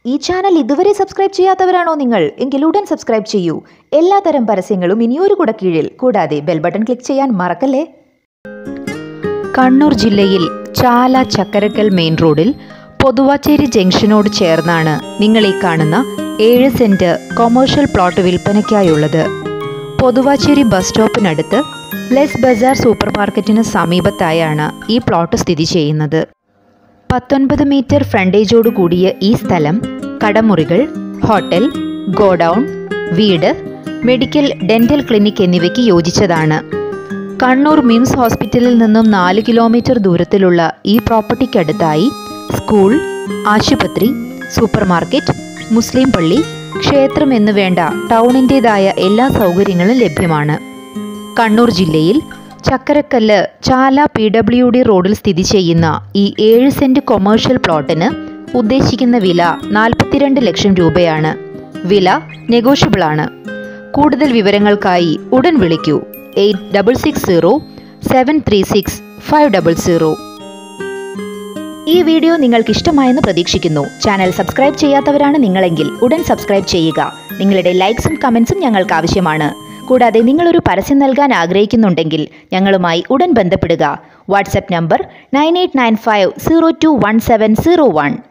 ഈ ചാനൽ ഇതുവരെ സബ്സ്ക്രൈബ് ചെയ്യാത്തവരാണോ നിങ്ങൾ എങ്കിൽ ഉടൻ സബ്സ്ക്രൈബ് ചെയ്യൂ എല്ലാത്തരം പരസ്യങ്ങളും ഇനിയൊരു കുട കീഴിൽ കൂടാതെ ബെൽ ബട്ടൺ ക്ലിക്ക് ചെയ്യാൻ മറക്കല്ലേ കണ്ണൂർ ജില്ലയിൽ ചാല ചക്കരക്കൽ മെയിൻ റോഡിൽ പൊതുവാച്ചേരി ജംഗ്ഷനോട് ചേർന്നാണ് നിങ്ങൾ ഈ കാണുന്ന ഏഴ് സെന്റ് കൊമേഴ്ഷ്യൽ പ്ലോട്ട് വിൽപ്പനയ്ക്കായുള്ളത് പൊതുവാച്ചേരി ബസ് സ്റ്റോപ്പിനടുത്ത് ലെസ് ബസാർ സൂപ്പർ മാർക്കറ്റിന് സമീപത്തായാണ് ഈ പ്ലോട്ട് സ്ഥിതി ചെയ്യുന്നത് പത്തൊൻപത് മീറ്റർ ഫ്രണ്ടേജോട് കൂടിയ ഈ സ്ഥലം കടമുറികൾ ഹോട്ടൽ ഗോഡൗൺ വീട് മെഡിക്കൽ ഡെന്റൽ ക്ലിനിക് എന്നിവയ്ക്ക് യോജിച്ചതാണ് കണ്ണൂർ മിംസ് ഹോസ്പിറ്റലിൽ നിന്നും നാല് കിലോമീറ്റർ ദൂരത്തിലുള്ള ഈ പ്രോപ്പർട്ടിക്കടുത്തായി സ്കൂൾ ആശുപത്രി സൂപ്പർ മാർക്കറ്റ് മുസ്ലിം പള്ളി ക്ഷേത്രം എന്നുവേണ്ട ടൗണിൻ്റെതായ എല്ലാ സൗകര്യങ്ങളും ലഭ്യമാണ് കണ്ണൂർ ജില്ലയിൽ Chakkarakkal Chala P W D റോഡിൽ സ്ഥിതി ചെയ്യുന്ന ഈ ഏഴ് സെന്റ് കൊമേഴ്ഷ്യൽ പ്ലോട്ടിന് ഉദ്ദേശിക്കുന്ന വില നാൽപ്പത്തിരണ്ട് ലക്ഷം രൂപയാണ് വില നെഗോഷ്യബിൾ ആണ് കൂടുതൽ വിവരങ്ങൾക്കായി ഉടൻ വിളിക്കൂ eight double six zero seven three six five double zero ഈ വീഡിയോ നിങ്ങൾക്ക് ഇഷ്ടമായെന്ന് പ്രതീക്ഷിക്കുന്നു ചാനൽ സബ്സ്ക്രൈബ് ചെയ്യാത്തവരാണ് നിങ്ങളെങ്കിൽ ഉടൻ സബ്സ്ക്രൈബ് ചെയ്യുക നിങ്ങളുടെ ലൈക്സും കമൻസും ഞങ്ങൾക്ക് ആവശ്യമാണ് കൂടാതെ നിങ്ങളൊരു പരസ്യം നൽകാൻ ആഗ്രഹിക്കുന്നുണ്ടെങ്കിൽ ഞങ്ങളുമായി ഉടൻ ബന്ധപ്പെടുക WhatsApp number nine eight nine five zero two one seven zero one